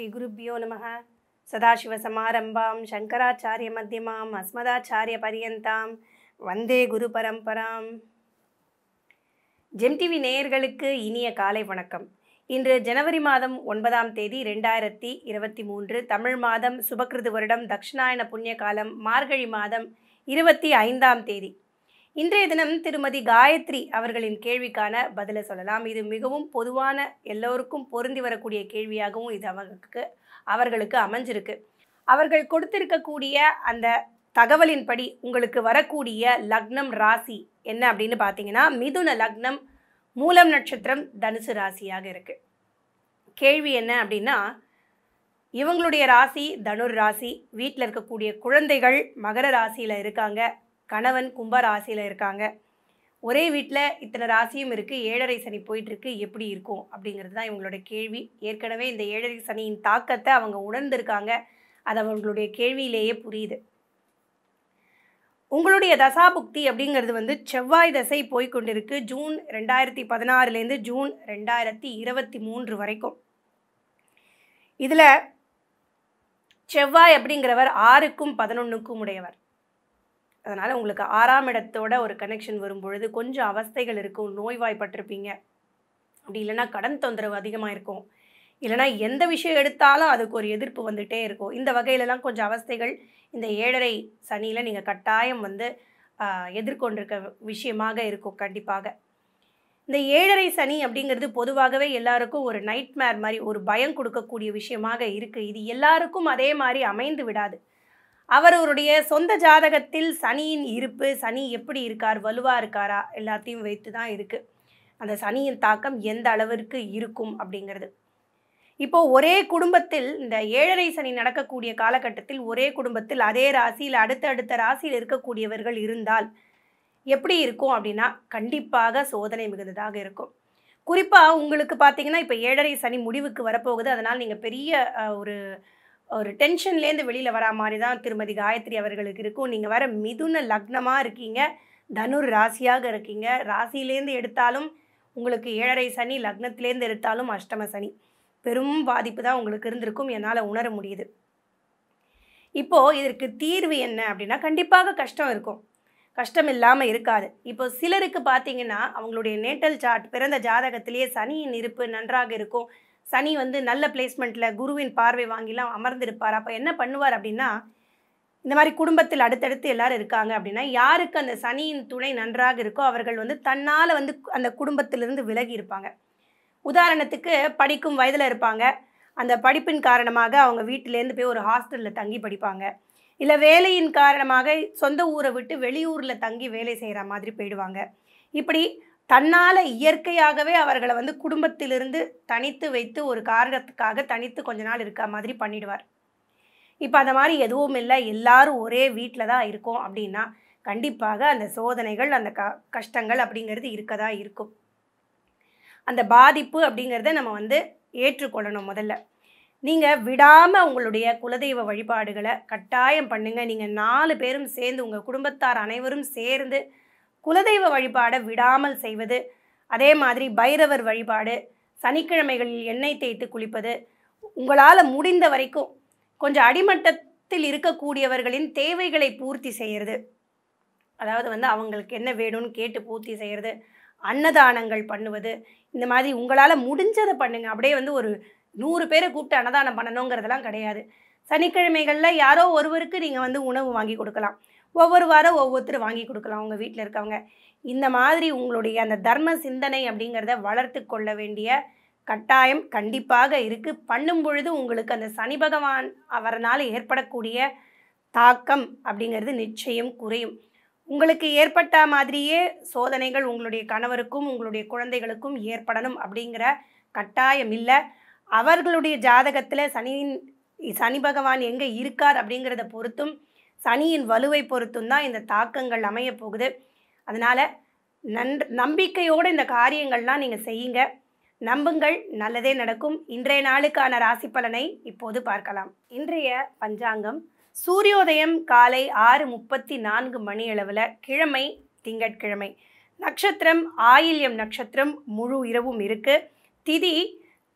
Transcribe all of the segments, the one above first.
ஸ்ரீகுருப்பியோ நம சதாசிவசமாரம்பாம் சங்கராச்சாரிய மத்தியமாம் அஸ்மதாச்சாரிய பரியந்தாம் வந்தே குரு பரம்பராம் ஜெம் டிவி நேயர்களுக்கு இனிய காலை வணக்கம் இன்று ஜனவரி மாதம் ஒன்பதாம் தேதி ரெண்டாயிரத்தி இருபத்தி மூன்று தமிழ் மாதம் சுபக்கிருது வருடம் தக்ஷிணாயன புண்ணிய காலம் மார்கழி மாதம் இருபத்தி ஐந்தாம் தேதி இன்றைய தினம் திருமதி காயத்ரி அவர்களின் கேள்விக்கான பதிலை சொல்லலாம் இது மிகவும் பொதுவான எல்லோருக்கும் பொருந்தி வரக்கூடிய கேள்வியாகவும் இது அவர்களுக்கு அவர்களுக்கு அமைஞ்சிருக்கு அவர்கள் கொடுத்திருக்கக்கூடிய அந்த தகவலின்படி உங்களுக்கு வரக்கூடிய லக்னம் ராசி என்ன அப்படின்னு பார்த்தீங்கன்னா மிதுன லக்னம் மூலம் நட்சத்திரம் தனுசு ராசியாக இருக்கு கேள்வி என்ன அப்படின்னா இவங்களுடைய ராசி தனுர் ராசி வீட்டில் இருக்கக்கூடிய குழந்தைகள் மகர ராசியில் இருக்காங்க கணவன் கும்ப ராசியில் இருக்காங்க ஒரே வீட்டில் இத்தனை ராசியும் இருக்குது ஏழரை சனி போயிட்டுருக்கு எப்படி இருக்கும் அப்படிங்கிறது தான் இவங்களோட கேள்வி ஏற்கனவே இந்த ஏழரை சனியின் தாக்கத்தை அவங்க உணர்ந்திருக்காங்க அது அவங்களுடைய கேள்வியிலேயே புரியுது உங்களுடைய தசாபுக்தி அப்படிங்கிறது வந்து செவ்வாய் தசை போய்க்கொண்டிருக்கு ஜூன் ரெண்டாயிரத்தி பதினாறுலேருந்து ஜூன் ரெண்டாயிரத்தி இருபத்தி மூன்று வரைக்கும் இதில் செவ்வாய் அப்படிங்கிறவர் ஆறுக்கும் பதினொன்றுக்கும் உடையவர் அதனால் உங்களுக்கு ஆறாம் இடத்தோட ஒரு கனெக்ஷன் வரும் பொழுது கொஞ்சம் அவஸ்தைகள் இருக்கும் நோய்வாய்ப்பட்டிருப்பீங்க அப்படி இல்லைன்னா கடன் தொந்தரவு அதிகமாக இருக்கும் இல்லைனா எந்த விஷயம் எடுத்தாலும் அதுக்கு ஒரு எதிர்ப்பு வந்துகிட்டே இருக்கும் இந்த வகையிலலாம் கொஞ்சம் அவஸ்தைகள் இந்த ஏழரை சனியில் நீங்கள் கட்டாயம் வந்து ஆஹ், எதிர்கொண்டிருக்க விஷயமாக இருக்கும் கண்டிப்பாக இந்த ஏழரை சனி அப்படிங்கிறது பொதுவாகவே எல்லாருக்கும் ஒரு நைட்மேர் மாதிரி ஒரு பயம் கொடுக்கக்கூடிய விஷயமாக இருக்குது இது எல்லாருக்கும் அதே மாதிரி அமைந்து விடாது அவரவருடைய சொந்த ஜாதகத்தில் சனியின் இருப்பு சனி எப்படி இருக்கார் வலுவாக இருக்காரா எல்லாத்தையும் வைத்து தான் இருக்குது அந்த சனியின் தாக்கம் எந்த அளவிற்கு இருக்கும் அப்படிங்கிறது இப்போ ஒரே குடும்பத்தில் இந்த ஏழரை சனி நடக்கக்கூடிய காலகட்டத்தில் ஒரே குடும்பத்தில் அதே ராசியில் அடுத்த அடுத்த ராசியில் இருக்கக்கூடியவர்கள் இருந்தால் எப்படி இருக்கும் அப்படின்னா கண்டிப்பாக சோதனை மிகுந்ததாக இருக்கும் குறிப்பாக உங்களுக்கு பார்த்தீங்கன்னா இப்போ ஏழரை சனி முடிவுக்கு வரப்போகுது அதனால் நீங்கள் பெரிய அஹ், ஒரு ஒரு டென்ஷன்லேருந்து வெளியில் வரா மாதிரி தான் திருமதி காயத்ரி அவர்களுக்கு இருக்கும் நீங்கள் வர மிதுன லக்னமாக இருக்கீங்க தனுர் ராசியாக இருக்கீங்க ராசியிலேருந்து எடுத்தாலும் உங்களுக்கு ஏழரை சனி லக்னத்திலேருந்து எடுத்தாலும் அஷ்டம சனி பெரும் பாதிப்பு தான் உங்களுக்கு இருந்திருக்கும் என்னால் உணர முடியுது இப்போது இதற்கு தீர்வு என்ன அப்படின்னா கண்டிப்பாக கஷ்டம் இருக்கும் கஷ்டம் இல்லாமல் இருக்காது இப்போ சிலருக்கு பார்த்தீங்கன்னா அவங்களுடைய நேட்டல் சார்ட் பிறந்த ஜாதகத்திலேயே சனியின் இருப்பு நன்றாக இருக்கும் சனி வந்து நல்ல பிளேஸ்மெண்ட்டில் குருவின் பார்வை வாங்கிலாம் அமர்ந்திருப்பார் அப்போ என்ன பண்ணுவார் அப்படின்னா இந்த மாதிரி குடும்பத்தில் அடுத்தடுத்து எல்லாரும் இருக்காங்க அப்படின்னா யாருக்கு அந்த சனியின் துணை நன்றாக இருக்கோ அவர்கள் வந்து தன்னால் வந்து அந்த குடும்பத்திலிருந்து விலகி இருப்பாங்க உதாரணத்துக்கு படிக்கும் வயதில் இருப்பாங்க அந்த படிப்பின் காரணமாக அவங்க வீட்டிலேருந்து போய் ஒரு ஹாஸ்டலில் தங்கி படிப்பாங்க இல்லை வேலையின் காரணமாக சொந்த ஊரை விட்டு வெளியூரில் தங்கி வேலை செய்கிற மாதிரி போயிடுவாங்க இப்படி தன்னால் இயற்கையாகவே அவர்களை வந்து குடும்பத்திலிருந்து தனித்து வைத்து ஒரு காரணத்துக்காக தனித்து கொஞ்ச நாள் இருக்க மாதிரி பண்ணிடுவார் இப்போ அந்த மாதிரி எதுவும் இல்லை எல்லாரும் ஒரே வீட்டில் தான் இருக்கோம் அப்படின்னா கண்டிப்பாக அந்த சோதனைகள் அந்த க கஷ்டங்கள் அப்படிங்கிறது இருக்க தான் இருக்கும் அந்த பாதிப்பு அப்படிங்கிறத நம்ம வந்து ஏற்றுக்கொள்ளணும் முதல்ல நீங்கள் விடாமல் உங்களுடைய குலதெய்வ வழிபாடுகளை கட்டாயம் பண்ணுங்க நீங்கள் நாலு பேரும் சேர்ந்து உங்கள் குடும்பத்தார் அனைவரும் சேர்ந்து குலதெய்வ வழிபாடை விடாமல் செய்வது அதே மாதிரி பைரவர் வழிபாடு சனிக்கிழமைகளில் எண்ணெய் தேய்த்து குளிப்பது உங்களால் முடிந்த வரைக்கும் கொஞ்சம் அடிமட்டத்தில் இருக்கக்கூடியவர்களின் தேவைகளை பூர்த்தி செய்கிறது அதாவது வந்து அவங்களுக்கு என்ன வேணும்னு கேட்டு பூர்த்தி செய்கிறது அன்னதானங்கள் பண்ணுவது இந்த மாதிரி உங்களால் முடிஞ்சதை பண்ணுங்க அப்படியே வந்து ஒரு நூறு பேரை கூப்பிட்டு அன்னதானம் பண்ணணுங்கிறதெல்லாம் கிடையாது சனிக்கிழமைகளில் யாரோ ஒருவருக்கு நீங்கள் வந்து உணவு வாங்கி கொடுக்கலாம் ஒவ்வொரு வாரம் ஒவ்வொருத்தர் வாங்கி கொடுக்கலாம் உங்கள் வீட்டில் இருக்கவங்க இந்த மாதிரி உங்களுடைய அந்த தர்ம சிந்தனை அப்படிங்கிறத வளர்த்து கொள்ள வேண்டிய கட்டாயம் கண்டிப்பாக இருக்குது பண்ணும் பொழுது உங்களுக்கு அந்த சனி பகவான் அவரனால் ஏற்படக்கூடிய தாக்கம் அப்படிங்கிறது நிச்சயம் குறையும் உங்களுக்கு ஏற்பட்ட மாதிரியே சோதனைகள் உங்களுடைய கணவருக்கும் உங்களுடைய குழந்தைகளுக்கும் ஏற்படணும் அப்படிங்கிற கட்டாயம் இல்லை அவர்களுடைய ஜாதகத்தில் சனியின் சனி பகவான் எங்கே இருக்கார் அப்படிங்கிறத பொறுத்தும் சனியின் வலுவை பொறுத்தும் தான் இந்த தாக்கங்கள் அமைய போகுது அதனால் நன் நம்பிக்கையோடு இந்த காரியங்கள்லாம் நீங்கள் செய்யுங்க நம்புங்கள் நல்லதே நடக்கும் இன்றைய நாளுக்கான ராசி பலனை இப்போது பார்க்கலாம் இன்றைய பஞ்சாங்கம் சூரியோதயம் காலை ஆறு முப்பத்தி நான்கு மணி அளவில் கிழமை திங்கட்கிழமை நட்சத்திரம் ஆயில்யம் நட்சத்திரம் முழு இரவும் இருக்கு திதி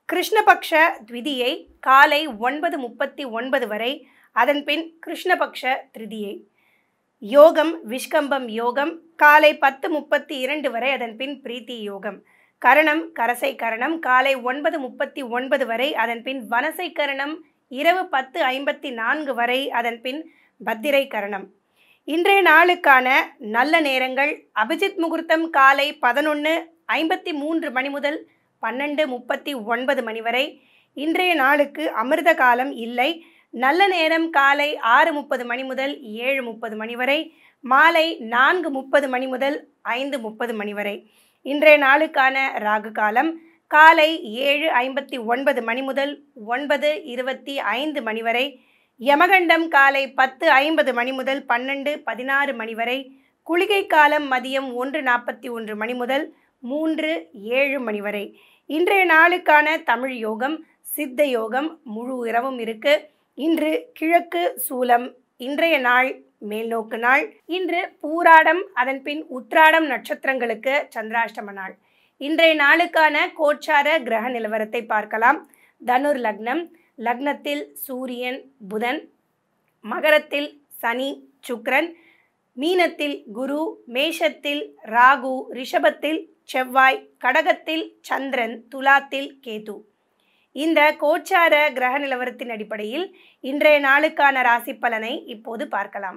கிருஷ்ணபக்ஷ த்விதியை காலை ஒன்பது முப்பத்தி ஒன்பது வரை அதன்பின் கிருஷ்ணபக்ஷ திருதியை யோகம் விஷ்கம்பம் யோகம் காலை பத்து முப்பத்தி இரண்டு வரை அதன்பின் பிரீத்தி யோகம் கரணம் கரசை கரணம் காலை ஒன்பது முப்பத்தி ஒன்பது வரை அதன்பின் வனசை கரணம் இரவு பத்து ஐம்பத்தி நான்கு வரை அதன்பின் பத்திரை கரணம் இன்றைய நாளுக்கான நல்ல நேரங்கள் அபிஜித் முகூர்த்தம் காலை பதினொன்று ஐம்பத்தி மூன்று மணி முதல் பன்னெண்டு முப்பத்தி ஒன்பது மணி வரை இன்றைய நாளுக்கு அமிர்த காலம் இல்லை நல்ல நேரம் காலை ஆறு முப்பது மணி முதல் ஏழு முப்பது மணி வரை மாலை நான்கு முப்பது மணி முதல் ஐந்து முப்பது மணி வரை இன்றைய நாளுக்கான ராகு காலம் காலை ஏழு ஐம்பத்தி ஒன்பது மணி முதல் ஒன்பது இருபத்தி ஐந்து மணி வரை யமகண்டம் காலை பத்து ஐம்பது மணி முதல் பன்னெண்டு பதினாறு மணி வரை குளிகை காலம் மதியம் ஒன்று நாற்பத்தி ஒன்று மணி முதல் மூன்று ஏழு மணி வரை இன்றைய நாளுக்கான தமிழ் யோகம் சித்த யோகம் முழு இரவும் இருக்கு இன்று கிழக்கு சூலம் இன்றைய நாள் மேல்நோக்கு நாள் இன்று பூராடம் அதன் பின் உத்ராடம் நட்சத்திரங்களுக்கு சந்திராஷ்டம நாள் இன்றைய நாளுக்கான கோச்சார கிரக நிலவரத்தை பார்க்கலாம் தனுர் லக்னம் லக்னத்தில் சூரியன் புதன் மகரத்தில் சனி சுக்கிரன் மீனத்தில் குரு மேஷத்தில் ராகு ரிஷபத்தில் செவ்வாய் கடகத்தில் சந்திரன் துலாத்தில் கேது இந்த கோச்சார கிரக நிலவரத்தின் அடிப்படையில் இன்றைய நாளுக்கான ராசி பலனை இப்போது பார்க்கலாம்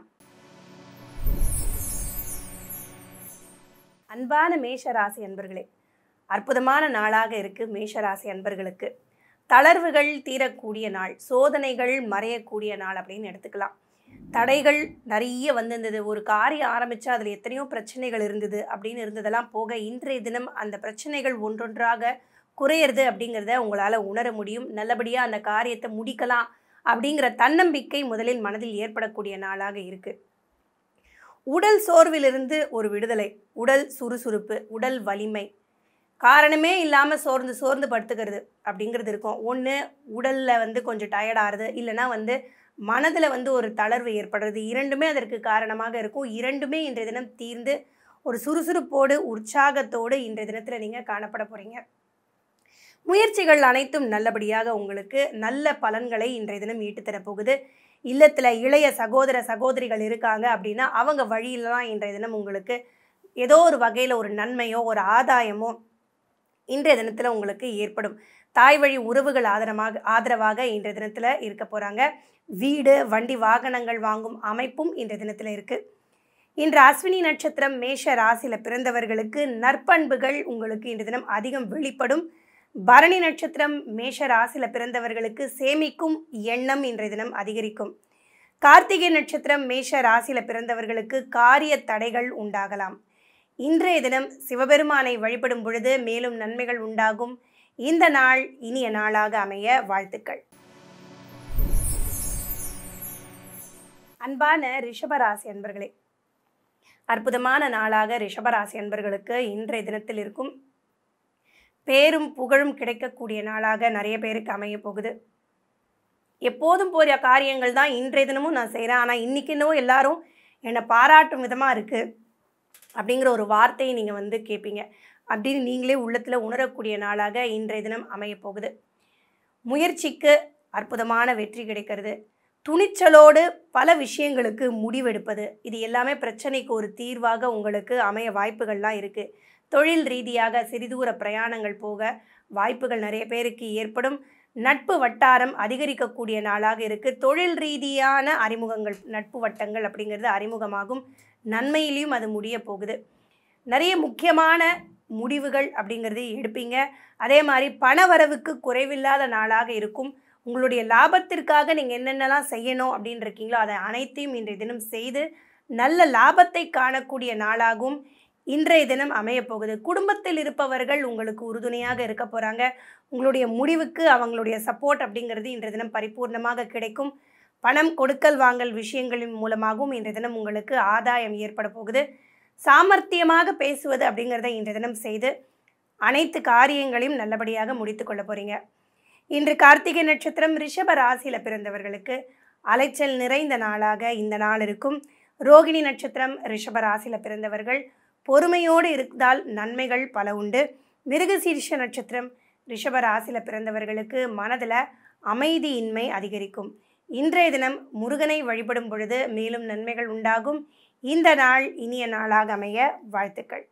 அன்பான மேஷ ராசி அன்பர்களே அற்புதமான நாளாக இருக்கு மேஷ ராசி அன்பர்களுக்கு தளர்வுகள் தீரக்கூடிய நாள் சோதனைகள் மறையக்கூடிய நாள் அப்படின்னு எடுத்துக்கலாம் தடைகள் நிறைய வந்திருந்தது ஒரு காரியம் ஆரம்பித்தா அதில் எத்தனையோ பிரச்சனைகள் இருந்தது அப்படின்னு இருந்ததெல்லாம் போக இன்றைய தினம் அந்த பிரச்சனைகள் ஒன்றொன்றாக குறையிறது அப்படிங்கிறத உங்களால் உணர முடியும் நல்லபடியாக அந்த காரியத்தை முடிக்கலாம் அப்படிங்கிற தன்னம்பிக்கை முதலில் மனதில் ஏற்படக்கூடிய நாளாக இருக்குது உடல் சோர்விலிருந்து ஒரு விடுதலை உடல் சுறுசுறுப்பு உடல் வலிமை காரணமே இல்லாமல் சோர்ந்து சோர்ந்து படுத்துக்கிறது அப்படிங்கிறது இருக்கும் ஒன்று உடலில் வந்து கொஞ்சம் டயர்டாகிறது இல்லைனா வந்து மனதில் வந்து ஒரு தளர்வு ஏற்படுறது இரண்டுமே அதற்கு காரணமாக இருக்கும் இரண்டுமே இன்றைய தினம் தீர்ந்து ஒரு சுறுசுறுப்போடு உற்சாகத்தோடு இன்றைய தினத்தில் நீங்கள் காணப்பட போகிறீங்க முயற்சிகள் அனைத்தும் நல்லபடியாக உங்களுக்கு நல்ல பலன்களை இன்றைய தினம் ஈட்டுத்தரப் போகுது இல்லத்தில் இளைய சகோதர சகோதரிகள் இருக்காங்க அப்படின்னா அவங்க வழியில தான் இன்றைய தினம் உங்களுக்கு ஏதோ ஒரு வகையில் ஒரு நன்மையோ ஒரு ஆதாயமோ இன்றைய தினத்தில் உங்களுக்கு ஏற்படும் தாய் வழி உறவுகள் ஆதரமாக ஆதரவாக இன்றைய தினத்தில் இருக்க போகிறாங்க வீடு வண்டி வாகனங்கள் வாங்கும் அமைப்பும் இன்றைய தினத்தில் இருக்குது இன்று அஸ்வினி நட்சத்திரம் மேஷ ராசியில் பிறந்தவர்களுக்கு நற்பண்புகள் உங்களுக்கு இன்றைய தினம் அதிகம் வெளிப்படும் பரணி நட்சத்திரம் மேஷ ராசியில் பிறந்தவர்களுக்கு சேமிக்கும் எண்ணம் இன்றைய தினம் அதிகரிக்கும் கார்த்திகை நட்சத்திரம் மேஷ ராசியில் பிறந்தவர்களுக்கு காரிய தடைகள் உண்டாகலாம் இன்றைய தினம் சிவபெருமானை வழிபடும் பொழுது மேலும் நன்மைகள் உண்டாகும் இந்த நாள் இனிய நாளாக அமைய வாழ்த்துக்கள் அன்பான ரிஷபராசி அன்பர்களே அற்புதமான நாளாக ரிஷபராசி அன்பர்களுக்கு இன்றைய தினத்தில் இருக்கும் பேரும் புகழும் கிடைக்கக்கூடிய நாளாக நிறைய பேருக்கு அமைய போகுது எப்போதும் போகிற காரியங்கள் தான் இன்றைய தினமும் நான் செய்கிறேன் ஆனால் இன்றைக்கி என்னவோ எல்லாரும் என்னை பாராட்டும் விதமாக இருக்குது அப்படிங்கிற ஒரு வார்த்தையை நீங்கள் வந்து கேட்பீங்க அப்படின்னு நீங்களே உள்ளத்தில் உணரக்கூடிய நாளாக இன்றைய தினம் அமைய போகுது முயற்சிக்கு அற்புதமான வெற்றி கிடைக்கிறது துணிச்சலோடு பல விஷயங்களுக்கு முடிவெடுப்பது இது எல்லாமே பிரச்சனைக்கு ஒரு தீர்வாக உங்களுக்கு அமைய வாய்ப்புகள்லாம் இருக்குது தொழில் ரீதியாக சிறிதூர பிரயாணங்கள் போக வாய்ப்புகள் நிறைய பேருக்கு ஏற்படும் நட்பு வட்டாரம் அதிகரிக்கக்கூடிய நாளாக இருக்குது தொழில் ரீதியான அறிமுகங்கள் நட்பு வட்டங்கள் அப்படிங்கிறது அறிமுகமாகும் நன்மையிலையும் அது முடிய போகுது நிறைய முக்கியமான முடிவுகள் அப்படிங்கிறது எடுப்பீங்க அதே மாதிரி பணவரவுக்கு குறைவில்லாத நாளாக இருக்கும் உங்களுடைய லாபத்திற்காக நீங்கள் என்னென்னலாம் செய்யணும் அப்படின்னு இருக்கீங்களோ அதை அனைத்தையும் இன்றைய தினம் செய்து நல்ல லாபத்தை காணக்கூடிய நாளாகவும் இன்றைய தினம் அமையப் போகுது குடும்பத்தில் இருப்பவர்கள் உங்களுக்கு உறுதுணையாக இருக்க போகிறாங்க உங்களுடைய முடிவுக்கு அவங்களுடைய சப்போர்ட் அப்படிங்கிறது இன்றைய தினம் பரிபூர்ணமாக கிடைக்கும் பணம் கொடுக்கல் வாங்கல் விஷயங்களின் மூலமாகவும் இன்றைய தினம் உங்களுக்கு ஆதாயம் ஏற்பட போகுது சாமர்த்தியமாக பேசுவது அப்படிங்கிறத இன்றைய தினம் செய்து அனைத்து காரியங்களையும் நல்லபடியாக முடித்து கொள்ள போகிறீங்க இன்று கார்த்திகை நட்சத்திரம் ரிஷப ராசியில் பிறந்தவர்களுக்கு அலைச்சல் நிறைந்த நாளாக இந்த நாள் இருக்கும் ரோகிணி நட்சத்திரம் ரிஷப ராசியில் பிறந்தவர்கள் பொறுமையோடு இருந்தால் நன்மைகள் பல உண்டு மிருகசீர்ஷ நட்சத்திரம் ரிஷப ராசியில் பிறந்தவர்களுக்கு மனதில் அமைதியின்மை அதிகரிக்கும் இன்றைய தினம் முருகனை வழிபடும் பொழுது மேலும் நன்மைகள் உண்டாகும் இந்த நாள் இனிய நாளாக அமைய வாழ்த்துக்கள்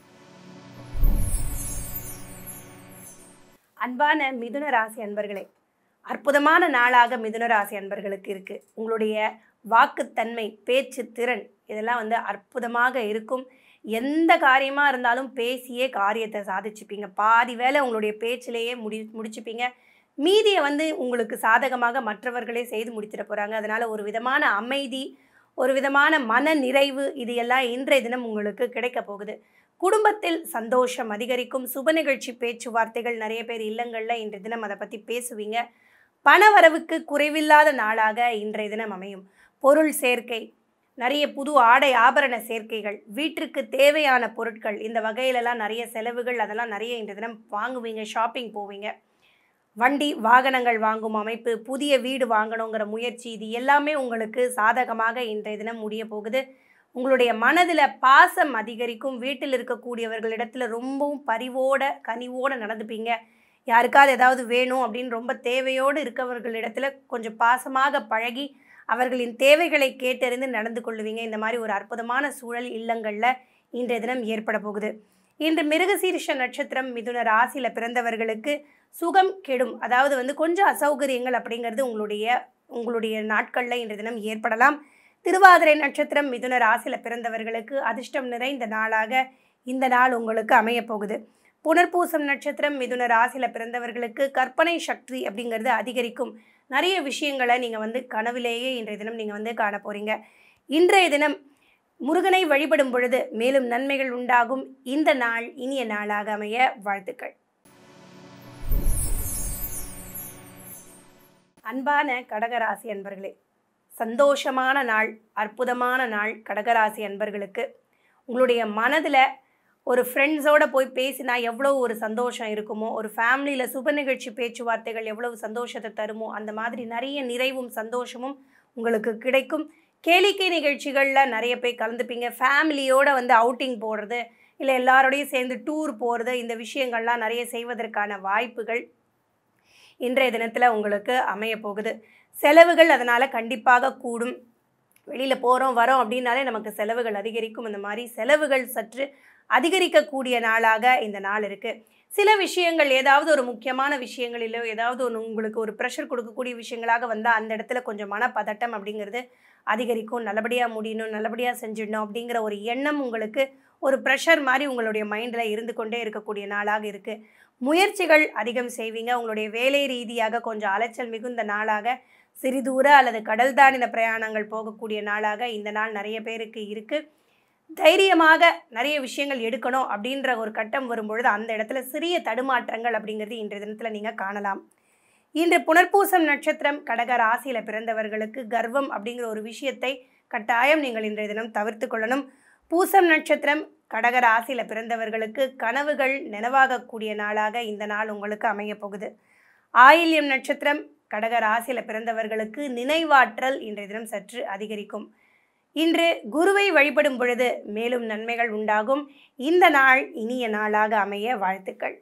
அன்பான மிதுன ராசி அன்பர்களே அற்புதமான நாளாக மிதுன ராசி அன்பர்களுக்கு இருக்குது உங்களுடைய வாக்குத்தன்மை பேச்சு திறன் இதெல்லாம் வந்து அற்புதமாக இருக்கும் எந்த காரியமாக இருந்தாலும் பேசியே காரியத்தை சாதிச்சுப்பீங்க பாதி வேலை உங்களுடைய பேச்சிலேயே முடி முடிச்சுப்பீங்க மீதியை வந்து உங்களுக்கு சாதகமாக மற்றவர்களே செய்து முடித்திட போகிறாங்க அதனால் ஒரு விதமான அமைதி ஒரு விதமான மன நிறைவு இது எல்லாம் இன்றைய தினம் உங்களுக்கு கிடைக்க போகுது குடும்பத்தில் சந்தோஷம் அதிகரிக்கும் சுப நிகழ்ச்சி பேச்சுவார்த்தைகள் நிறைய பேர் இல்லங்களில் இன்றைய தினம் அதை பற்றி பேசுவீங்க பணவரவுக்கு குறைவில்லாத நாளாக இன்றைய தினம் அமையும் பொருள் சேர்க்கை நிறைய புது ஆடை ஆபரண சேர்க்கைகள் வீட்டிற்கு தேவையான பொருட்கள் இந்த வகையிலலாம் நிறைய செலவுகள் அதெல்லாம் நிறைய இன்றைய தினம் வாங்குவீங்க ஷாப்பிங் போவீங்க வண்டி வாகனங்கள் வாங்கும் அமைப்பு புதிய வீடு வாங்கணுங்கிற முயற்சி இது எல்லாமே உங்களுக்கு சாதகமாக இன்றைய தினம் முடிய போகுது உங்களுடைய மனதில் பாசம் அதிகரிக்கும் வீட்டில் இருக்கக்கூடியவர்களிடத்துல ரொம்பவும் பரிவோட கனிவோட நடந்துப்பீங்க யாருக்காவது ஏதாவது வேணும் அப்படின்னு ரொம்ப தேவையோடு இருக்கவர்களிடத்துல கொஞ்சம் பாசமாக பழகி அவர்களின் தேவைகளை கேட்டறிந்து நடந்து கொள்ளுவீங்க இந்த மாதிரி ஒரு அற்புதமான சூழல் இல்லங்களில் இன்றைய தினம் ஏற்பட போகுது இன்று மிருகசீரிஷ நட்சத்திரம் மிதுன ராசியில் பிறந்தவர்களுக்கு சுகம் கெடும் அதாவது வந்து கொஞ்சம் அசௌகரியங்கள் அப்படிங்கிறது உங்களுடைய உங்களுடைய நாட்களில் இன்றைய தினம் ஏற்படலாம் திருவாதிரை நட்சத்திரம் மிதுன ராசியில் பிறந்தவர்களுக்கு அதிர்ஷ்டம் நிறைந்த நாளாக இந்த நாள் உங்களுக்கு அமையப் போகுது புனர்பூசம் நட்சத்திரம் மிதுன ராசியில் பிறந்தவர்களுக்கு கற்பனை சக்தி அப்படிங்கிறது அதிகரிக்கும் நிறைய விஷயங்களை நீங்கள் வந்து கனவிலேயே இன்றைய தினம் நீங்கள் வந்து காண போகிறீங்க இன்றைய தினம் முருகனை வழிபடும் பொழுது மேலும் நன்மைகள் உண்டாகும் இந்த நாள் இனிய நாளாக அமைய வாழ்த்துக்கள் அன்பான கடகராசி அன்பர்களே சந்தோஷமான நாள் அற்புதமான நாள் கடகராசி அன்பர்களுக்கு உங்களுடைய மனதில் ஒரு ஃப்ரெண்ட்ஸோடு போய் பேசினா எவ்வளோ ஒரு சந்தோஷம் இருக்குமோ ஒரு ஃபேமிலியில் சுப நிகழ்ச்சி பேச்சுவார்த்தைகள் எவ்வளவு சந்தோஷத்தை தருமோ அந்த மாதிரி நிறைய நிறைவும் சந்தோஷமும் உங்களுக்கு கிடைக்கும் கேளிக்கை நிகழ்ச்சிகளில் நிறைய போய் கலந்துப்பீங்க ஃபேமிலியோடு வந்து அவுட்டிங் போடுறது இல்லை எல்லாரோடையும் சேர்ந்து டூர் போகிறது இந்த விஷயங்கள்லாம் நிறைய செய்வதற்கான வாய்ப்புகள் இன்றைய தினத்தில் உங்களுக்கு அமைய போகுது செலவுகள் அதனால் கண்டிப்பாக கூடும் வெளியில் போகிறோம் வரோம் அப்படின்னாலே நமக்கு செலவுகள் அதிகரிக்கும் இந்த மாதிரி செலவுகள் சற்று அதிகரிக்கக்கூடிய நாளாக இந்த நாள் இருக்குது சில விஷயங்கள் ஏதாவது ஒரு முக்கியமான விஷயங்களிலோ ஏதாவது ஒன்று உங்களுக்கு ஒரு ப்ரெஷர் கொடுக்கக்கூடிய விஷயங்களாக வந்தால் அந்த இடத்துல கொஞ்சம் மனப்பதட்டம் அப்படிங்கிறது அதிகரிக்கும் நல்லபடியாக முடியணும் நல்லபடியாக செஞ்சிடணும் அப்படிங்கிற ஒரு எண்ணம் உங்களுக்கு ஒரு ப்ரெஷர் மாதிரி உங்களுடைய மைண்டில் இருந்து கொண்டே இருக்கக்கூடிய நாளாக இருக்குது முயற்சிகள் அதிகம் செய்வீங்க உங்களுடைய வேலை ரீதியாக கொஞ்சம் அலைச்சல் மிகுந்த நாளாக சிறிதூர அல்லது கடல் தாண்டின பிரயாணங்கள் போகக்கூடிய நாளாக இந்த நாள் நிறைய பேருக்கு இருக்குது தைரியமாக நிறைய விஷயங்கள் எடுக்கணும் அப்படின்ற ஒரு கட்டம் வரும்பொழுது அந்த இடத்துல சிறிய தடுமாற்றங்கள் அப்படிங்கிறது இன்றைய தினத்தில் நீங்கள் காணலாம் இன்று புனர்பூசம் நட்சத்திரம் கடக ராசியில் பிறந்தவர்களுக்கு கர்வம் அப்படிங்கிற ஒரு விஷயத்தை கட்டாயம் நீங்கள் இன்றைய தினம் தவிர்த்து கொள்ளணும் பூசம் நட்சத்திரம் கடக ராசியில் பிறந்தவர்களுக்கு கனவுகள் நினைவாகக்கூடிய நாளாக இந்த நாள் உங்களுக்கு அமையப் போகுது ஆயில்யம் நட்சத்திரம் கடக ராசியில் பிறந்தவர்களுக்கு நினைவாற்றல் இன்றைய தினம் சற்று அதிகரிக்கும் இன்று குருவை வழிபடும் பொழுது மேலும் நன்மைகள் உண்டாகும் இந்த நாள் இனிய நாளாக அமைய வாழ்த்துக்கள்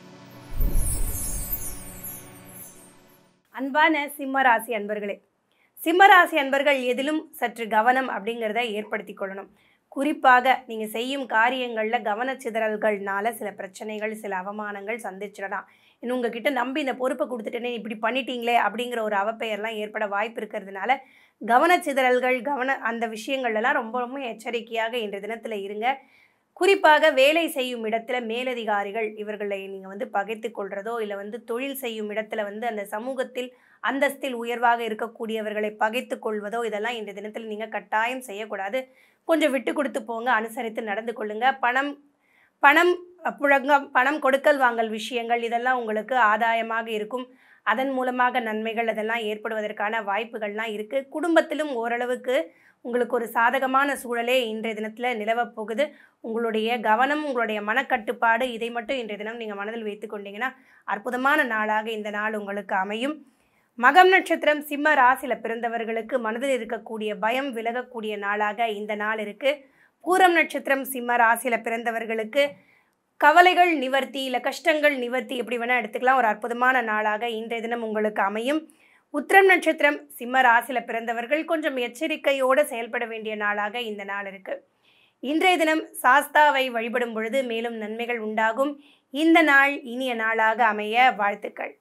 அன்பான சிம்மராசி அன்பர்களே சிம்மராசி அன்பர்கள் எதிலும் சற்று கவனம் அப்படிங்கிறத ஏற்படுத்தி கொள்ளணும் குறிப்பாக நீங்கள் செய்யும் காரியங்களில் கவனச்சிதறல்கள்னால சில பிரச்சனைகள் சில அவமானங்கள் சந்திச்சிடலாம் இன்னும் உங்ககிட்ட நம்பி இந்த பொறுப்பை கொடுத்துட்டேனே இப்படி பண்ணிட்டீங்களே அப்படிங்கிற ஒரு அவப்பெயர்லாம் ஏற்பட வாய்ப்பு இருக்கிறதுனால கவனச்சிதறல்கள் கவன அந்த விஷயங்கள்லாம் ரொம்ப ரொம்ப எச்சரிக்கையாக இன்றைய தினத்தில் இருங்க குறிப்பாக வேலை செய்யும் இடத்துல மேலதிகாரிகள் இவர்களை நீங்கள் வந்து பகைத்து கொள்றதோ இல்லை வந்து தொழில் செய்யும் இடத்துல வந்து அந்த சமூகத்தில் அந்தஸ்தில் உயர்வாக இருக்கக்கூடியவர்களை பகைத்து கொள்வதோ இதெல்லாம் இந்த தினத்தில் நீங்கள் கட்டாயம் செய்யக்கூடாது கொஞ்சம் விட்டு கொடுத்து போங்க அனுசரித்து நடந்து கொள்ளுங்க பணம் பணம் புழங்கம் பணம் கொடுக்கல் வாங்கல் விஷயங்கள் இதெல்லாம் உங்களுக்கு ஆதாயமாக இருக்கும் அதன் மூலமாக நன்மைகள் அதெல்லாம் ஏற்படுவதற்கான வாய்ப்புகள்லாம் இருக்குது குடும்பத்திலும் ஓரளவுக்கு உங்களுக்கு ஒரு சாதகமான சூழலே இன்றைய தினத்தில் நிலவப் போகுது உங்களுடைய கவனம் உங்களுடைய மனக்கட்டுப்பாடு இதை மட்டும் இன்றைய தினம் நீங்கள் மனதில் வைத்து கொண்டீங்கன்னா அற்புதமான நாளாக இந்த நாள் உங்களுக்கு அமையும் மகம் நட்சத்திரம் சிம்ம ராசியில் பிறந்தவர்களுக்கு மனதில் இருக்கக்கூடிய பயம் விலகக்கூடிய நாளாக இந்த நாள் இருக்குது பூரம் நட்சத்திரம் சிம்ம ராசியில் பிறந்தவர்களுக்கு கவலைகள் நிவர்த்தி இல்லை கஷ்டங்கள் நிவர்த்தி எப்படி வேணால் எடுத்துக்கலாம் ஒரு அற்புதமான நாளாக இன்றைய தினம் உங்களுக்கு அமையும் உத்திரம் நட்சத்திரம் சிம்ம ராசியில் பிறந்தவர்கள் கொஞ்சம் எச்சரிக்கையோடு செயல்பட வேண்டிய நாளாக இந்த நாள் இருக்கு இன்றைய தினம் சாஸ்தாவை வழிபடும் பொழுது மேலும் நன்மைகள் உண்டாகும் இந்த நாள் இனிய நாளாக அமைய வாழ்த்துக்கள்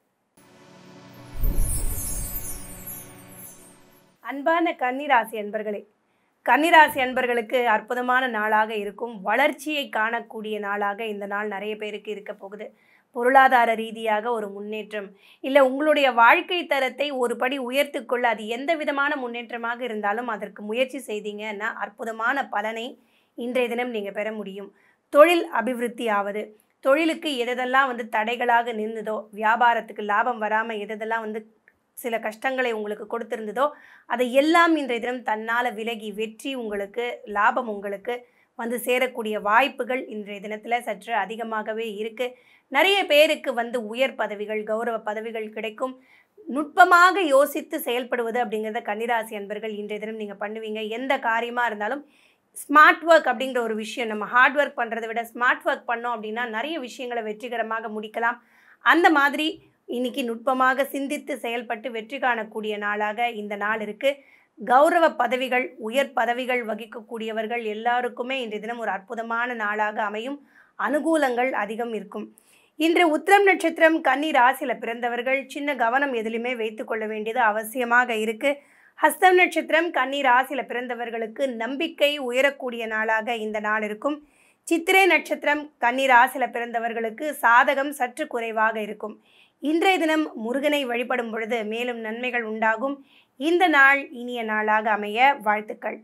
அன்பான கன்னிராசி அன்பர்களே கன்னிராசி அன்பர்களுக்கு அற்புதமான நாளாக இருக்கும் வளர்ச்சியை காணக்கூடிய நாளாக இந்த நாள் நிறைய பேருக்கு இருக்க போகுது பொருளாதார ரீதியாக ஒரு முன்னேற்றம் இல்லை உங்களுடைய வாழ்க்கை தரத்தை ஒரு படி உயர்த்து கொள்ள அது எந்த விதமான முன்னேற்றமாக இருந்தாலும் அதற்கு முயற்சி செய்தீங்கன்னா அற்புதமான பலனை இன்றைய தினம் நீங்கள் பெற முடியும் தொழில் அபிவிருத்தி ஆவது தொழிலுக்கு எதெல்லாம் வந்து தடைகளாக நின்றுதோ வியாபாரத்துக்கு லாபம் வராமல் எதெல்லாம் வந்து சில கஷ்டங்களை உங்களுக்கு கொடுத்திருந்ததோ அதை எல்லாம் இன்றைய தினம் தன்னால் விலகி வெற்றி உங்களுக்கு லாபம் உங்களுக்கு வந்து சேரக்கூடிய வாய்ப்புகள் இன்றைய தினத்தில் சற்று அதிகமாகவே இருக்குது நிறைய பேருக்கு வந்து உயர் பதவிகள் கௌரவ பதவிகள் கிடைக்கும் நுட்பமாக யோசித்து செயல்படுவது அப்படிங்கிறத கன்னிராசி அன்பர்கள் இன்றைய தினம் நீங்கள் பண்ணுவீங்க எந்த காரியமாக இருந்தாலும் ஸ்மார்ட் ஒர்க் அப்படிங்கிற ஒரு விஷயம் நம்ம ஹார்ட் ஒர்க் பண்ணுறதை விட ஸ்மார்ட் ஒர்க் பண்ணோம் அப்படின்னா நிறைய விஷயங்களை வெற்றிகரமாக முடிக்கலாம் அந்த மாதிரி இன்னைக்கு நுட்பமாக சிந்தித்து செயல்பட்டு வெற்றி காணக்கூடிய நாளாக இந்த நாள் இருக்குது கௌரவ பதவிகள் உயர் பதவிகள் வகிக்கக்கூடியவர்கள் எல்லாருக்குமே இன்றைய தினம் ஒரு அற்புதமான நாளாக அமையும் அனுகூலங்கள் அதிகம் இருக்கும் இன்று உத்திரம் நட்சத்திரம் கன்னி ராசியில் பிறந்தவர்கள் சின்ன கவனம் எதிலுமே வைத்துக்கொள்ள வேண்டியது அவசியமாக இருக்கு ஹஸ்தம் நட்சத்திரம் கன்னி ராசியில் பிறந்தவர்களுக்கு நம்பிக்கை உயரக்கூடிய நாளாக இந்த நாள் இருக்கும் சித்திரை நட்சத்திரம் கன்னி ராசியில் பிறந்தவர்களுக்கு சாதகம் சற்று குறைவாக இருக்கும் இன்றைய தினம் முருகனை வழிபடும் பொழுது மேலும் நன்மைகள் உண்டாகும் இந்த நாள் இனிய நாளாக அமைய வாழ்த்துக்கள்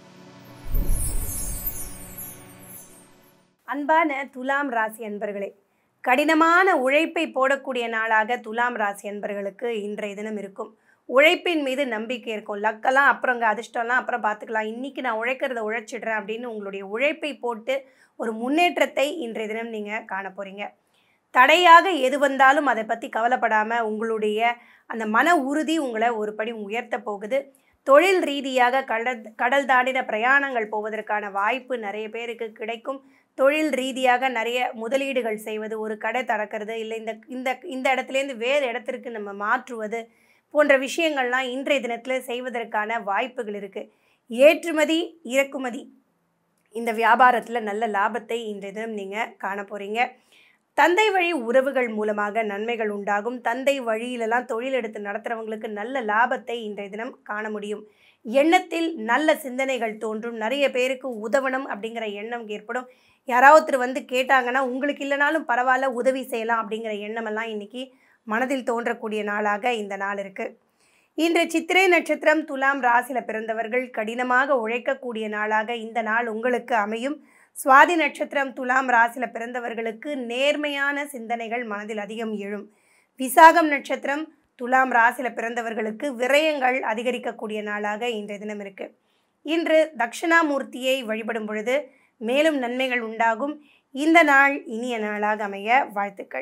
அன்பான துலாம் ராசி அன்பர்களே கடினமான உழைப்பை போடக்கூடிய நாளாக துலாம் ராசி அன்பர்களுக்கு இன்றைய தினம் இருக்கும் உழைப்பின் மீது நம்பிக்கை இருக்கும் லக்கெல்லாம் அப்புறங்க அதிர்ஷ்டம்லாம் அப்புறம் பார்த்துக்கலாம் இன்றைக்கி நான் உழைக்கிறத உழைச்சிடுறேன் அப்படின்னு உங்களுடைய உழைப்பை போட்டு ஒரு முன்னேற்றத்தை இன்றைய தினம் நீங்கள் காண போகிறீங்க தடையாக எது வந்தாலும் அதை பற்றி கவலைப்படாமல் உங்களுடைய அந்த மன உறுதி உங்களை ஒரு படி உயர்த்த போகுது தொழில் ரீதியாக கடல் கடல் தாண்டின பிரயாணங்கள் போவதற்கான வாய்ப்பு நிறைய பேருக்கு கிடைக்கும் தொழில் ரீதியாக நிறைய முதலீடுகள் செய்வது ஒரு கடை திறக்கிறது இல்லை இந்த இந்த இந்த இடத்துலேருந்து வேறு இடத்திற்கு நம்ம மாற்றுவது போன்ற விஷயங்கள்லாம் இன்றைய தினத்தில் செய்வதற்கான வாய்ப்புகள் இருக்குது ஏற்றுமதி இறக்குமதி இந்த வியாபாரத்தில் நல்ல லாபத்தை இன்றைய தினம் நீங்கள் காண போகிறீங்க தந்தை வழி உறவுகள் மூலமாக நன்மைகள் உண்டாகும் தந்தை வழியிலெல்லாம் தொழில் எடுத்து நடத்துகிறவங்களுக்கு நல்ல லாபத்தை இன்றைய தினம் காண முடியும் எண்ணத்தில் நல்ல சிந்தனைகள் தோன்றும் நிறைய பேருக்கு உதவணும் அப்படிங்கிற எண்ணம் ஏற்படும் யாராவது ஒருத்தர் வந்து கேட்டாங்கன்னா உங்களுக்கு இல்லைனாலும் பரவாயில்ல உதவி செய்யலாம் அப்படிங்கிற எண்ணமெல்லாம் இன்னைக்கு மனதில் தோன்றக்கூடிய நாளாக இந்த நாள் இருக்குது இன்று சித்திரை நட்சத்திரம் துலாம் ராசியில் பிறந்தவர்கள் கடினமாக உழைக்கக்கூடிய நாளாக இந்த நாள் உங்களுக்கு அமையும் சுவாதி நட்சத்திரம் துலாம் ராசியில் பிறந்தவர்களுக்கு நேர்மையான சிந்தனைகள் மனதில் அதிகம் எழும் விசாகம் நட்சத்திரம் துலாம் ராசியில் பிறந்தவர்களுக்கு விரயங்கள் அதிகரிக்கக்கூடிய நாளாக இன்றைய தினம் இருக்கு இன்று தட்சிணாமூர்த்தியை வழிபடும் பொழுது மேலும் நன்மைகள் உண்டாகும் இந்த நாள் இனிய நாளாக அமைய வாழ்த்துக்கள்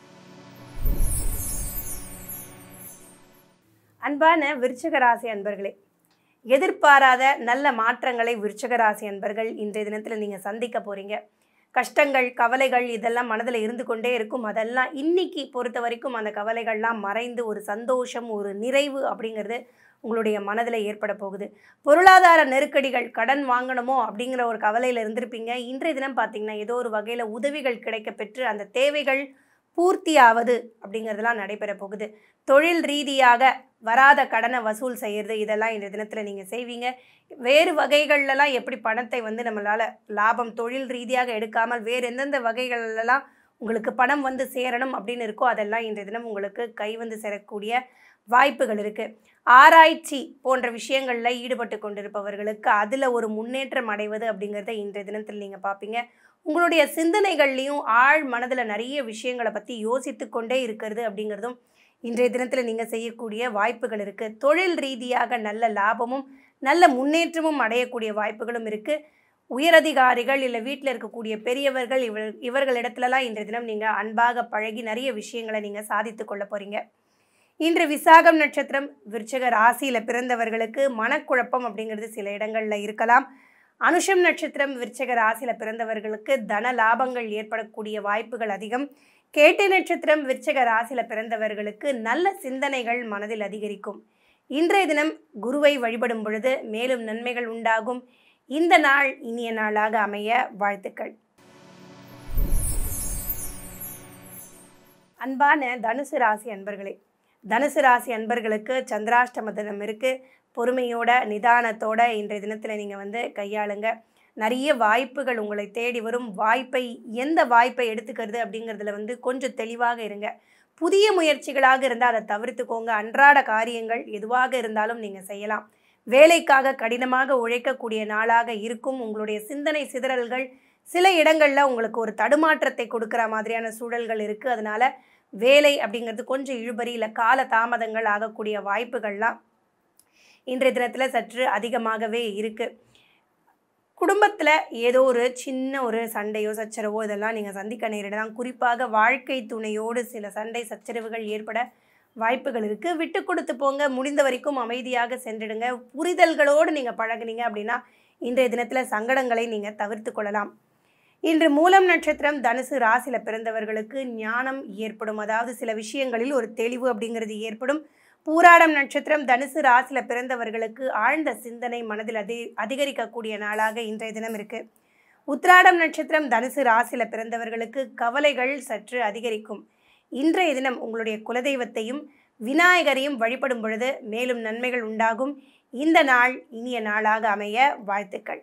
அன்பான விருச்சிக ராசி அன்பர்களே எதிர்பாராத நல்ல மாற்றங்களை விருச்சிக ராசி அன்பர்கள் இன்றைய தினத்தில் நீங்கள் சந்திக்க போகிறீங்க கஷ்டங்கள் கவலைகள் இதெல்லாம் மனதில் இருந்து கொண்டே இருக்கும் அதெல்லாம் இன்னைக்கு பொறுத்த வரைக்கும் அந்த கவலைகள்லாம் மறைந்து ஒரு சந்தோஷம் ஒரு நிறைவு அப்படிங்கிறது உங்களுடைய மனதில் ஏற்பட போகுது பொருளாதார நெருக்கடிகள் கடன் வாங்கணுமோ அப்படிங்கிற ஒரு கவலையில் இருந்திருப்பீங்க இன்றைய தினம் பார்த்தீங்கன்னா ஏதோ ஒரு வகையில் உதவிகள் கிடைக்க பெற்று அந்த தேவைகள் பூர்த்தியாவது அப்படிங்கிறதெல்லாம் நடைபெற போகுது தொழில் ரீதியாக வராத கடனை வசூல் செய்கிறது இதெல்லாம் இந்த தினத்தில் நீங்கள் செய்வீங்க வேறு வகைகள்லாம் எப்படி பணத்தை வந்து நம்மளால் லாபம் தொழில் ரீதியாக எடுக்காமல் வேறு எந்தெந்த வகைகளெல்லாம் உங்களுக்கு பணம் வந்து சேரணும் அப்படின்னு இருக்கோ அதெல்லாம் இன்றைய தினம் உங்களுக்கு கை வந்து சேரக்கூடிய வாய்ப்புகள் இருக்குது ஆராய்ச்சி போன்ற விஷயங்களில் ஈடுபட்டு கொண்டிருப்பவர்களுக்கு அதில் ஒரு முன்னேற்றம் அடைவது அப்படிங்கிறத இன்றைய தினத்தில் நீங்கள் பார்ப்பீங்க உங்களுடைய சிந்தனைகள்லையும் ஆழ் மனதில் நிறைய விஷயங்களை பற்றி யோசித்து கொண்டே இருக்கிறது அப்படிங்கிறதும் இன்றைய தினத்தில் நீங்கள் செய்யக்கூடிய வாய்ப்புகள் இருக்குது தொழில் ரீதியாக நல்ல லாபமும் நல்ல முன்னேற்றமும் அடையக்கூடிய வாய்ப்புகளும் இருக்குது உயரதிகாரிகள் இல்லை வீட்டில் இருக்கக்கூடிய பெரியவர்கள் இவர் இவர்களிடத்துலலாம் இன்றைய தினம் நீங்கள் அன்பாக பழகி நிறைய விஷயங்களை நீங்கள் சாதித்து கொள்ள போகிறீங்க இன்று விசாகம் நட்சத்திரம் விருச்சக ராசியில் பிறந்தவர்களுக்கு மனக்குழப்பம் அப்படிங்கிறது சில இடங்களில் இருக்கலாம் அனுஷம் நட்சத்திரம் விருச்சக ராசியில் பிறந்தவர்களுக்கு தன லாபங்கள் ஏற்படக்கூடிய வாய்ப்புகள் அதிகம் கேட்டை நட்சத்திரம் விருச்சக ராசியில் பிறந்தவர்களுக்கு நல்ல சிந்தனைகள் மனதில் அதிகரிக்கும் இன்றைய தினம் குருவை வழிபடும் பொழுது மேலும் நன்மைகள் உண்டாகும் இந்த நாள் இனிய நாளாக அமைய வாழ்த்துக்கள் அன்பான தனுசு ராசி அன்பர்களே தனுசு ராசி அன்பர்களுக்கு சந்திராஷ்டம தினம் இருக்குது பொறுமையோட நிதானத்தோட இன்றைய தினத்தில் நீங்கள் வந்து கையாளுங்க நிறைய வாய்ப்புகள் உங்களை தேடி வரும் வாய்ப்பை எந்த வாய்ப்பை எடுத்துக்கிறது அப்படிங்கிறதுல வந்து கொஞ்சம் தெளிவாக இருங்க புதிய முயற்சிகளாக இருந்தால் அதை தவிர்த்துக்கோங்க அன்றாட காரியங்கள் எதுவாக இருந்தாலும் நீங்கள் செய்யலாம் வேலைக்காக கடினமாக உழைக்கக்கூடிய நாளாக இருக்கும் உங்களுடைய சிந்தனை சிதறல்கள் சில இடங்களில் உங்களுக்கு ஒரு தடுமாற்றத்தை கொடுக்குற மாதிரியான சூழல்கள் இருக்குது அதனால் வேலை அப்படிங்கிறது கொஞ்சம் இழுபறி இல்லை கால தாமதங்கள் ஆகக்கூடிய வாய்ப்புகள்லாம் இன்றைய தினத்தில் சற்று அதிகமாகவே இருக்குது குடும்பத்தில் ஏதோ ஒரு சின்ன ஒரு சண்டையோ சச்சரவோ இதெல்லாம் நீங்கள் சந்திக்க நேரிடலாம் குறிப்பாக வாழ்க்கை துணையோடு சில சண்டை சச்சரவுகள் ஏற்பட வாய்ப்புகள் இருக்குது விட்டு கொடுத்து போங்க முடிந்த வரைக்கும் அமைதியாக சென்றிடுங்க புரிதல்களோடு நீங்கள் பழகுனீங்க அப்படின்னா இன்றைய தினத்தில் சங்கடங்களை நீங்கள் தவிர்த்து கொள்ளலாம் இன்று மூலம் நட்சத்திரம் தனுசு ராசியில் பிறந்தவர்களுக்கு ஞானம் ஏற்படும் அதாவது சில விஷயங்களில் ஒரு தெளிவு அப்படிங்கிறது ஏற்படும் பூராடம் நட்சத்திரம் தனுசு ராசியில் பிறந்தவர்களுக்கு ஆழ்ந்த சிந்தனை மனதில் அதி அதிகரிக்கக்கூடிய நாளாக இன்றைய தினம் இருக்குது உத்ராடம் நட்சத்திரம் தனுசு ராசியில் பிறந்தவர்களுக்கு கவலைகள் சற்று அதிகரிக்கும் இன்றைய தினம் உங்களுடைய குலதெய்வத்தையும் விநாயகரையும் வழிபடும் பொழுது மேலும் நன்மைகள் உண்டாகும் இந்த நாள் இனிய நாளாக அமைய வாழ்த்துக்கள்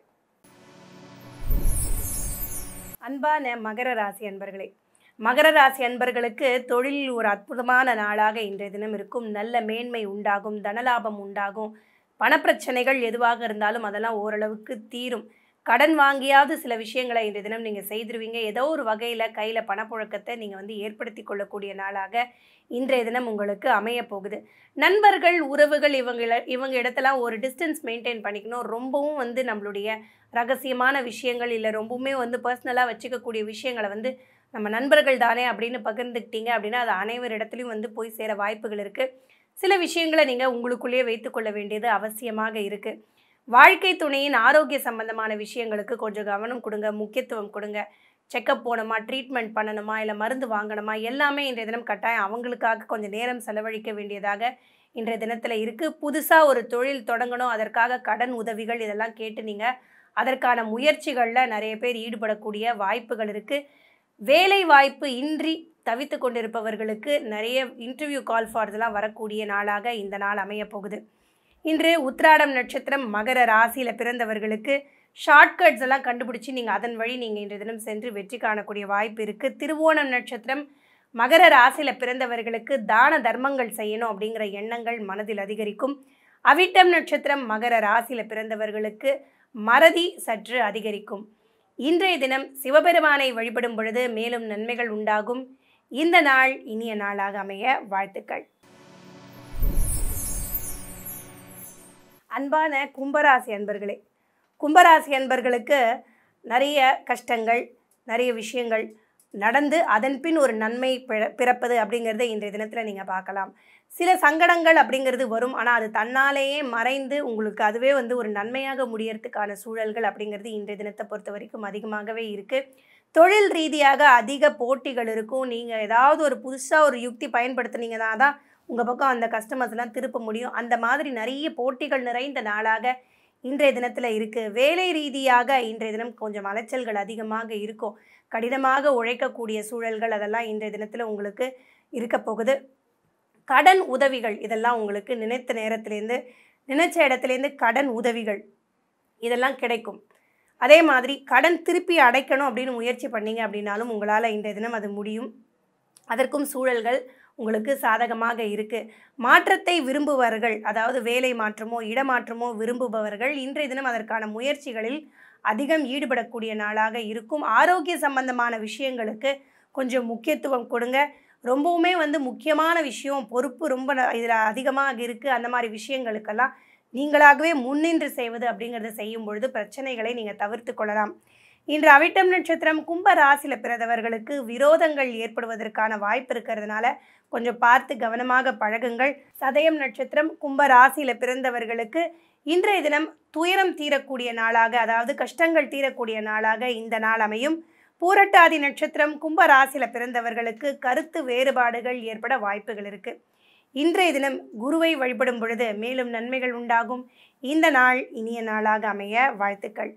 அன்பான மகர ராசி அன்பர்களே மகர ராசி அன்பர்களுக்கு தொழிலில் ஒரு அற்புதமான நாளாக இன்றைய தினம் இருக்கும் நல்ல மேன்மை உண்டாகும் தனலாபம் உண்டாகும் பணப்பிரச்சனைகள் எதுவாக இருந்தாலும் அதெல்லாம் ஓரளவுக்கு தீரும் கடன் வாங்கியாவது சில விஷயங்களை இன்றைய தினம் நீங்கள் செய்திருவீங்க ஏதோ ஒரு வகையில் கையில் பணப்புழக்கத்தை நீங்கள் வந்து ஏற்படுத்தி கொள்ளக்கூடிய நாளாக இன்றைய தினம் உங்களுக்கு அமைய போகுது நண்பர்கள் உறவுகள் இவங்கள இவங்க இடத்தெல்லாம் ஒரு டிஸ்டன்ஸ் மெயின்டைன் பண்ணிக்கணும் ரொம்பவும் வந்து நம்மளுடைய ரகசியமான விஷயங்கள் இல்லை ரொம்பவுமே வந்து பர்சனலாக வச்சுக்கக்கூடிய விஷயங்களை வந்து நம்ம நண்பர்கள் தானே அப்படின்னு பகிர்ந்துக்கிட்டீங்க அப்படின்னா அது அனைவர் இடத்துலையும் வந்து போய் சேர வாய்ப்புகள் இருக்குது சில விஷயங்களை நீங்கள் உங்களுக்குள்ளேயே வைத்துக்கொள்ள வேண்டியது அவசியமாக இருக்குது வாழ்க்கை துணையின் ஆரோக்கிய சம்பந்தமான விஷயங்களுக்கு கொஞ்சம் கவனம் கொடுங்க முக்கியத்துவம் கொடுங்க செக்கப் போகணுமா ட்ரீட்மெண்ட் பண்ணணுமா இல்லை மருந்து வாங்கணுமா எல்லாமே இன்றைய தினம் கட்டாயம் அவங்களுக்காக கொஞ்சம் நேரம் செலவழிக்க வேண்டியதாக இன்றைய தினத்தில் இருக்குது புதுசாக ஒரு தொழில் தொடங்கணும் அதற்காக கடன் உதவிகள் இதெல்லாம் கேட்டு நீங்கள் அதற்கான முயற்சிகளில் நிறைய பேர் ஈடுபடக்கூடிய வாய்ப்புகள் இருக்குது வேலை வாய்ப்பு இன்றி தவித்து கொண்டிருப்பவர்களுக்கு நிறைய இன்டர்வியூ கால் ஃபார் இதெல்லாம் வரக்கூடிய நாளாக இந்த நாள் அமைய போகுது இன்று உத்ராடம் நட்சத்திரம் மகர ராசியில் பிறந்தவர்களுக்கு ஷார்ட்கட்ஸ் எல்லாம் கண்டுபிடிச்சி நீங்கள் அதன் வழி நீங்கள் இன்றைய தினம் சென்று வெற்றி காணக்கூடிய வாய்ப்பு இருக்குது திருவோணம் நட்சத்திரம் மகர ராசியில் பிறந்தவர்களுக்கு தான தர்மங்கள் செய்யணும் அப்படிங்கிற எண்ணங்கள் மனதில் அதிகரிக்கும் அவிட்டம் நட்சத்திரம் மகர ராசியில் பிறந்தவர்களுக்கு மறதி சற்று அதிகரிக்கும் இன்றைய தினம் சிவபெருமானை வழிபடும் பொழுது மேலும் நன்மைகள் உண்டாகும் இந்த நாள் இனிய நாளாக அமைய வாழ்த்துக்கள் அன்பான கும்பராசி அன்பர்களே கும்பராசி அன்பர்களுக்கு நிறைய கஷ்டங்கள் நிறைய விஷயங்கள் நடந்து அதன் பின் ஒரு நன்மை பிற- பிறப்பது அப்படிங்கிறத இன்றைய தினத்தில் நீங்கள் பார்க்கலாம் சில சங்கடங்கள் அப்படிங்கிறது வரும் ஆனால் அது தன்னாலேயே மறைந்து உங்களுக்கு அதுவே வந்து ஒரு நன்மையாக முடியறதுக்கான சூழல்கள் அப்படிங்கிறது இன்றைய தினத்தை பொறுத்த வரைக்கும் அதிகமாகவே இருக்குது தொழில் ரீதியாக அதிக போட்டிகள் இருக்கும் நீங்கள் ஏதாவது ஒரு புதுசாக ஒரு யுக்தி பயன்படுத்துனீங்கன்னா தான் உங்கள் பக்கம் அந்த கஸ்டமர்ஸ்லாம் திருப்ப முடியும் அந்த மாதிரி நிறைய போட்டிகள் நிறைந்த நாளாக இன்றைய தினத்தில் இருக்குது வேலை ரீதியாக இன்றைய தினம் கொஞ்சம் அலைச்சல்கள் அதிகமாக இருக்கும் கடினமாக உழைக்கக்கூடிய சூழல்கள் அதெல்லாம் இன்றைய தினத்தில் உங்களுக்கு இருக்க போகுது கடன் உதவிகள் இதெல்லாம் உங்களுக்கு நினைத்த நேரத்துலேருந்து நினைச்ச இடத்துலேருந்து கடன் உதவிகள் இதெல்லாம் கிடைக்கும் அதே மாதிரி கடன் திருப்பி அடைக்கணும் அப்படின்னு முயற்சி பண்ணீங்க அப்படின்னாலும் உங்களால் இன்றைய தினம் அது முடியும் அதற்கும் சூழல்கள் உங்களுக்கு சாதகமாக இருக்குது மாற்றத்தை விரும்புபவர்கள் அதாவது வேலை மாற்றமோ இடமாற்றமோ விரும்புபவர்கள் இன்றைய தினம் அதற்கான முயற்சிகளில் அதிகம் ஈடுபடக்கூடிய நாளாக இருக்கும் ஆரோக்கிய சம்பந்தமான விஷயங்களுக்கு கொஞ்சம் முக்கியத்துவம் கொடுங்க ரொம்பவுமே வந்து முக்கியமான விஷயம் பொறுப்பு ரொம்ப இதில் அதிகமாக இருக்குது அந்த மாதிரி விஷயங்களுக்கெல்லாம் நீங்களாகவே முன்னின்று செய்வது அப்படிங்கிறத செய்யும் பொழுது பிரச்சனைகளை நீங்கள் தவிர்த்து கொள்ளலாம் இன்று அவிட்டம் நட்சத்திரம் கும்ப ராசியில் பிறந்தவர்களுக்கு விரோதங்கள் ஏற்படுவதற்கான வாய்ப்பு இருக்கிறதுனால கொஞ்சம் பார்த்து கவனமாக பழகுங்கள் சதயம் நட்சத்திரம் கும்ப ராசியில் பிறந்தவர்களுக்கு இன்றைய தினம் துயரம் தீரக்கூடிய நாளாக அதாவது கஷ்டங்கள் தீரக்கூடிய நாளாக இந்த நாள் அமையும் பூரட்டாதி நட்சத்திரம் கும்ப ராசியில பிறந்தவர்களுக்கு கருத்து வேறுபாடுகள் ஏற்பட வாய்ப்புகள் இருக்கு இன்றைய தினம் குருவை வழிபடும் பொழுது மேலும் நன்மைகள் உண்டாகும் இந்த நாள் இனிய நாளாக அமைய வாழ்த்துக்கள்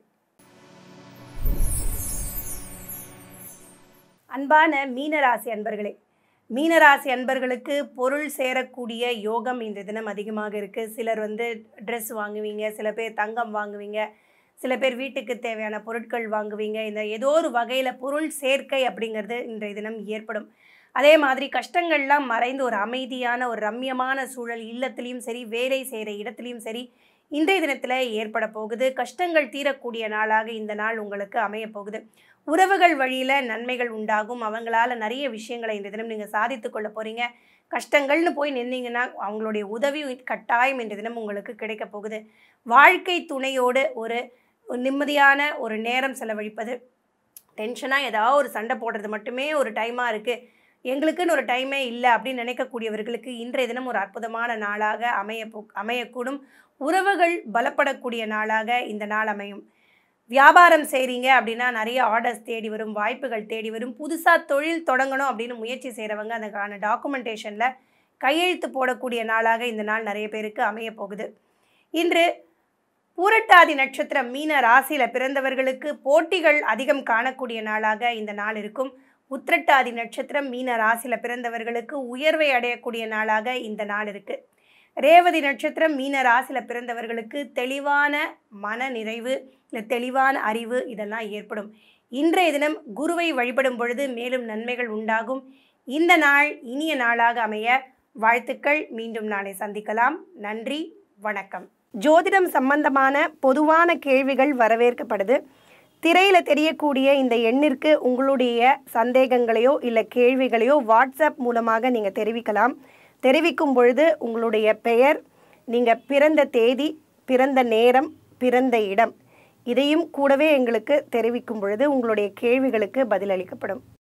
அன்பான மீனராசி அன்பர்களே மீனராசி அன்பர்களுக்கு பொருள் சேரக்கூடிய யோகம் இந்த தினம் அதிகமாக இருக்குது சிலர் வந்து ட்ரெஸ் வாங்குவீங்க சில பேர் தங்கம் வாங்குவீங்க சில பேர் வீட்டுக்கு தேவையான பொருட்கள் வாங்குவீங்க இந்த ஏதோ ஒரு வகையில் பொருள் சேர்க்கை அப்படிங்கிறது இன்றைய தினம் ஏற்படும் அதே மாதிரி கஷ்டங்கள்லாம் மறைந்து ஒரு அமைதியான ஒரு ரம்யமான சூழல் இல்லத்துலேயும் சரி வேலை செய்கிற இடத்துலையும் சரி இன்றைய தினத்தில் ஏற்பட போகுது கஷ்டங்கள் தீரக்கூடிய நாளாக இந்த நாள் உங்களுக்கு அமைய போகுது உறவுகள் வழியில் நன்மைகள் உண்டாகும் அவங்களால நிறைய விஷயங்களை இந்த தினம் நீங்கள் சாதித்து கொள்ள போகிறீங்க கஷ்டங்கள்னு போய் நின்னீங்கன்னா அவங்களுடைய உதவி கட்டாயம் இந்த தினம் உங்களுக்கு கிடைக்க போகுது வாழ்க்கை துணையோடு ஒரு ஒரு நிம்மதியான ஒரு நேரம் செலவழிப்பது டென்ஷனாக ஏதாவது ஒரு சண்டை போடுறது மட்டுமே ஒரு டைமாக இருக்குது எங்களுக்குன்னு ஒரு டைமே இல்லை அப்படின்னு நினைக்கக்கூடியவர்களுக்கு இன்றைய தினம் ஒரு அற்புதமான நாளாக அமைய போ அமையக்கூடும் உறவுகள் பலப்படக்கூடிய நாளாக இந்த நாள் அமையும் வியாபாரம் செய்கிறீங்க அப்படின்னா நிறைய ஆர்டர்ஸ் தேடி வரும் வாய்ப்புகள் தேடி வரும் புதுசாக தொழில் தொடங்கணும் அப்படின்னு முயற்சி செய்கிறவங்க அதுக்கான டாக்குமெண்டேஷனில் கையெழுத்து போடக்கூடிய நாளாக இந்த நாள் நிறைய பேருக்கு அமைய போகுது இன்று பூரட்டாதி நட்சத்திரம் மீன ராசியில் பிறந்தவர்களுக்கு போட்டிகள் அதிகம் காணக்கூடிய நாளாக இந்த நாள் இருக்கும் உத்திரட்டாதி நட்சத்திரம் மீன ராசியில் பிறந்தவர்களுக்கு உயர்வை அடையக்கூடிய நாளாக இந்த நாள் இருக்குது ரேவதி நட்சத்திரம் மீன ராசியில் பிறந்தவர்களுக்கு தெளிவான மன நிறைவு இல்லை தெளிவான அறிவு இதெல்லாம் ஏற்படும் இன்றைய தினம் குருவை வழிபடும் பொழுது மேலும் நன்மைகள் உண்டாகும் இந்த நாள் இனிய நாளாக அமைய வாழ்த்துக்கள் மீண்டும் நாளை சந்திக்கலாம் நன்றி வணக்கம் ஜோதிடம் சம்பந்தமான பொதுவான கேள்விகள் வரவேற்கப்படுது திரையில் தெரியக்கூடிய இந்த எண்ணிற்கு உங்களுடைய சந்தேகங்களையோ இல்லை கேள்விகளையோ வாட்ஸ்அப் மூலமாக நீங்கள் தெரிவிக்கலாம் தெரிவிக்கும் பொழுது உங்களுடைய பெயர் நீங்கள் பிறந்த தேதி பிறந்த நேரம் பிறந்த இடம் இதையும் கூடவே எங்களுக்கு தெரிவிக்கும் பொழுது உங்களுடைய கேள்விகளுக்கு பதிலளிக்கப்படும்